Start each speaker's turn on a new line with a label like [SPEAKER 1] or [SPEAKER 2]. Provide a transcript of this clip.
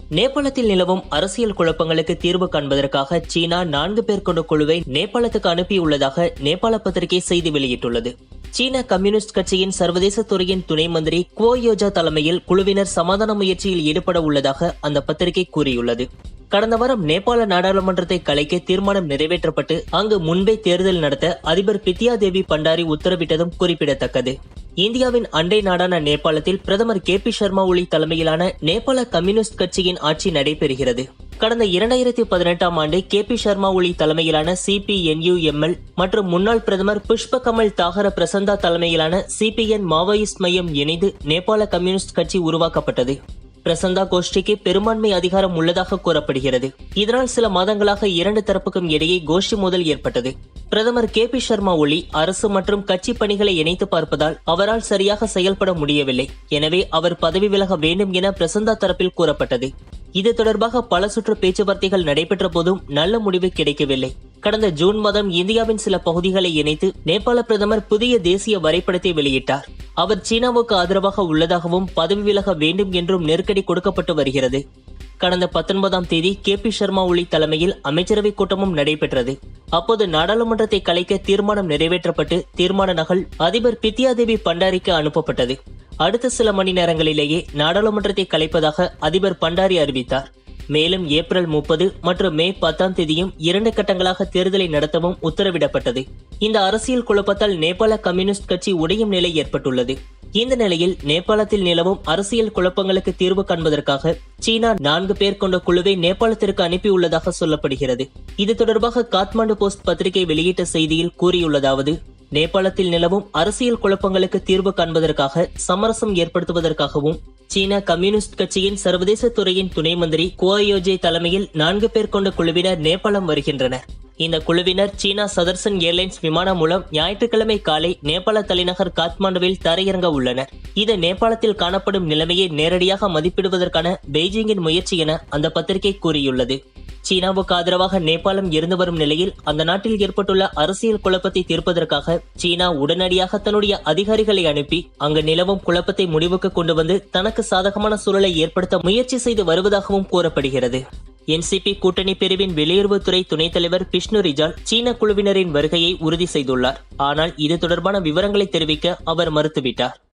[SPEAKER 1] நேபாளத்தில் நிலவும் அரசியல் குழப்பங்களுக்கு தீர்வு காண்பதற்காக சீனா நான்கு பேர் கொண்ட குழுவை நேபாளத்துக்கு அனுப்பியுள்ளதாக நேபாள பத்திரிகை செய்தி வெளியிட்டுள்ளது சீன கம்யூனிஸ்ட் கட்சியின் சர்வதேச துறையின் துணை மந்திரி குவோ யோஜா தலைமையில் குழுவினர் சமாதான முயற்சியில் ஈடுபட உள்ளதாக அந்த பத்திரிகை கூறியுள்ளது கடந்த வாரம் நேபாள நாடாளுமன்றத்தை கலைக்க தீர்மானம் நிறைவேற்றப்பட்டு அங்கு முன்பே தேர்தல் நடத்த அதிபர் பித்யா தேவி பண்டாரி உத்தரவிட்டதும் குறிப்பிடத்தக்கது இந்தியாவின் அண்டை நாடான நேபாளத்தில் பிரதமர் கே பி சர்மா ஒலி தலைமையிலான நேபாள கம்யூனிஸ்ட் கட்சியின் ஆட்சி நடைபெறுகிறது கடந்த இரண்டாயிரத்தி பதினெட்டாம் ஆண்டு கே பி சர்மா ஒலி தலைமையிலான சிபிஎன்யூஎம்எல் மற்றும் முன்னாள் பிரதமர் புஷ்ப கமல் தாகர பிரசந்தா தலைமையிலான சிபிஎன் மாவோயிஸ்ட் மையம் இணைந்து நேபாள கம்யூனிஸ்ட் கட்சி உருவாக்கப்பட்டது பிரசந்தா கோஷ்டிக்கு பெரும்பான்மை அதிகாரம் உள்ளதாக கூறப்படுகிறது இதனால் சில மாதங்களாக இரண்டு தரப்புக்கும் இடையே கோஷ்டி மோதல் ஏற்பட்டது பிரதமர் கே பி சர்மா ஒலி அரசு மற்றும் கட்சி பணிகளை இணைத்து பார்ப்பதால் அவரால் சரியாக செயல்பட முடியவில்லை எனவே அவர் பதவி விலக வேண்டும் என பிரசந்தா தரப்பில் கூறப்பட்டது இது தொடர்பாக பல சுற்று பேச்சுவார்த்தைகள் நடைபெற்ற போதும் நல்ல முடிவு கிடைக்கவில்லை கடந்த ஜூன் மாதம் இந்தியாவின் சில பகுதிகளை இணைத்து நேபாள பிரதமர் புதிய தேசிய வரைபடத்தை வெளியிட்டார் அவர் சீனாவுக்கு ஆதரவாக உள்ளதாகவும் பதவி விலக வேண்டும் என்றும் நெருக்கடி கொடுக்கப்பட்டு வருகிறது கடந்த பத்தொன்பதாம் தேதி கே பி சர்மா ஒலி தலைமையில் அமைச்சரவை கூட்டமும் நடைபெற்றது அப்போது நாடாளுமன்றத்தை கலைக்க தீர்மானம் நிறைவேற்றப்பட்டு தீர்மான நகல் அதிபர் பித்யா தேவி பண்டாரிக்கு அனுப்பப்பட்டது அடுத்த சில மணி நேரங்களிலேயே நாடாளுமன்றத்தை கலைப்பதாக அதிபர் பண்டாரி அறிவித்தார் மேலும் ஏப்ரல் முப்பது மற்றும் மே பத்தாம் தேதியும் இரண்டு கட்டங்களாக தேர்தலை நடத்தவும் உத்தரவிடப்பட்டது இந்த அரசியல் குழப்பத்தால் நேபாள கம்யூனிஸ்ட் கட்சி உடையும் நிலை ஏற்பட்டுள்ளது இந்த நிலையில் நேபாளத்தில் நிலவும் அரசியல் குழப்பங்களுக்கு தீர்வு காண்பதற்காக சீனா நான்கு பேர் கொண்ட குழுவை நேபாளத்திற்கு அனுப்பியுள்ளதாக சொல்லப்படுகிறது இது தொடர்பாக காத்மாண்டு போஸ்ட் பத்திரிகை வெளியிட்ட செய்தியில் கூறியுள்ளதாவது நேபாளத்தில் நிலவும் அரசியல் குழப்பங்களுக்கு தீர்வு காண்பதற்காக சமரசம் ஏற்படுத்துவதற்காகவும் சீன கம்யூனிஸ்ட் கட்சியின் சர்வதேச துறையின் துணை மந்திரி குவாயோஜே தலைமையில் நான்கு பேர் கொண்ட குழுவினர் நேபாளம் வருகின்றனர் இந்த குழுவினர் சீனா சதர்சன் ஏர்லைன்ஸ் விமானம் மூலம் ஞாயிற்றுக்கிழமை காலை நேபாள தலைநகர் காத்மாண்டுவில் தரையிறங்க உள்ளனர் இது நேபாளத்தில் காணப்படும் நிலைமையை நேரடியாக மதிப்பிடுவதற்கான பெய்ஜிங்கின் முயற்சி என அந்த பத்திரிகை கூறியுள்ளது சீனாவுக்கு ஆதரவாக நேபாளம் இருந்து வரும் நிலையில் அந்த நாட்டில் ஏற்பட்டுள்ள அரசியல் குழப்பத்தை தீர்ப்பதற்காக சீனா உடனடியாக தன்னுடைய அதிகாரிகளை அனுப்பி அங்கு நிலவும் குழப்பத்தை முடிவுக்கு கொண்டு வந்து தனக்கு சாதகமான சூழலை ஏற்படுத்த முயற்சி செய்து வருவதாகவும் கூறப்படுகிறது என்சிபி கூட்டணி பிரிவின் வெளியுறவுத்துறை துணைத் தலைவர் பிஷ்ணு ரிஜால் சீன குழுவினரின் வருகையை உறுதி செய்துள்ளார் ஆனால் இது தொடர்பான விவரங்களை தெரிவிக்க அவர் மறுத்துவிட்டார்